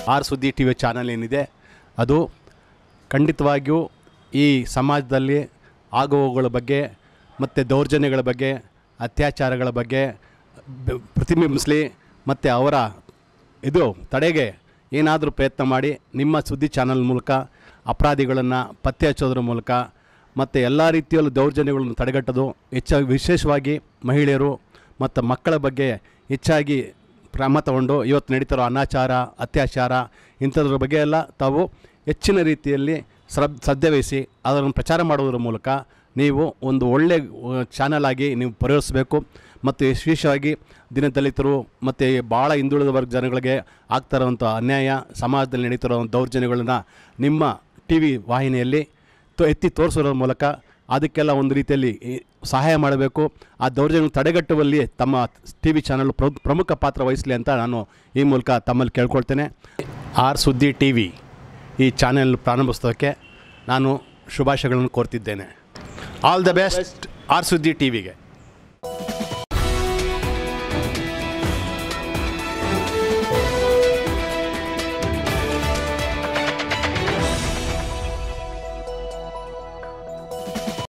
R Suddi T V channel ಏನಿದೆ ಅದು ಖಂಡಿತವಾಗಿಯೂ ಈ ಸಮಾಜದಲ್ಲಿ ಆಗುವವುಗಳ ಬಗ್ಗೆ ಮತ್ತು ದೌರ್ಜನ್ಯಗಳ ಬಗ್ಗೆ ಅತ್ಯಾಚಾರಗಳ ಬಗ್ಗೆ ಬ- ಪ್ರತಿಬಿಂಬಿಸಲಿ ಮತ್ತು ಅವರ ಇದು ತಡೆಗೆ ಏನಾದರೂ ಪ್ರಯತ್ನ ಮಾಡಿ ನಿಮ್ಮ ಸುದ್ದಿ ಚಾನಲ್ ಮೂಲಕ ಅಪರಾಧಿಗಳನ್ನು ಪತ್ತೆ ಹಚ್ಚೋದ್ರ ಮೂಲಕ ಮತ್ತು ಎಲ್ಲ ರೀತಿಯಲ್ಲೂ ದೌರ್ಜನ್ಯಗಳನ್ನು ತಡೆಗಟ್ಟೋದು ಹೆಚ್ಚಾಗಿ ವಿಶೇಷವಾಗಿ ಮಹಿಳೆಯರು ಮತ್ತು ಮಕ್ಕಳ ಬಗ್ಗೆ ಹೆಚ್ಚಾಗಿ ಕ್ರಮ ತಗೊಂಡು ಇವತ್ತು ನಡೀತಿರೋ ಅನಾಚಾರ ಅತ್ಯಾಚಾರ ಇಂಥದ್ರ ಬಗ್ಗೆ ಎಲ್ಲ ತಾವು ಹೆಚ್ಚಿನ ರೀತಿಯಲ್ಲಿ ಶ್ರದ್ ಶ್ರದ್ಧೆ ವಹಿಸಿ ಅದನ್ನು ಪ್ರಚಾರ ಮಾಡುವುದರ ಮೂಲಕ ನೀವು ಒಂದು ಒಳ್ಳೆ ಚಾನಲ್ ಆಗಿ ನೀವು ಪರಿವರ್ತಿಸಬೇಕು ಮತ್ತು ವಿಶೇಷವಾಗಿ ದಿನದಲಿತರು ಮತ್ತು ಭಾಳ ಹಿಂದುಳಿದ ವರ್ಗ ಜನಗಳಿಗೆ ಆಗ್ತಾ ಇರೋವಂಥ ಅನ್ಯಾಯ ಸಮಾಜದಲ್ಲಿ ನಡೀತಿರೋ ದೌರ್ಜನ್ಯಗಳನ್ನ ನಿಮ್ಮ ಟಿ ವಿ ವಾಹಿನಿಯಲ್ಲಿ ತೋ ಎತ್ತಿ ತೋರಿಸೋದ್ರ ಮೂಲಕ ಅದಕ್ಕೆಲ್ಲ ಒಂದು ರೀತಿಯಲ್ಲಿ ಈ ಸಹಾಯ ಮಾಡಬೇಕು ಆ ದೌರ್ಜನ್ಯ ತಡೆಗಟ್ಟುವಲ್ಲಿ ತಮ್ಮ ಟಿ ವಿ ಚಾನಲ್ ಪ್ರ ಪ್ರಮುಖ ಪಾತ್ರ ವಹಿಸಲಿ ಅಂತ ನಾನು ಈ ಮೂಲಕ ತಮ್ಮಲ್ಲಿ ಕೇಳ್ಕೊಳ್ತೇನೆ ಆರ್ ಸುದ್ದಿ ಟಿ ವಿ ಈ ಚಾನೆಲ್ ಪ್ರಾರಂಭಿಸೋದಕ್ಕೆ ನಾನು ಶುಭಾಶಯಗಳನ್ನು ಕೋರ್ತಿದ್ದೇನೆ all the best R Suddi T ವಿಗೆ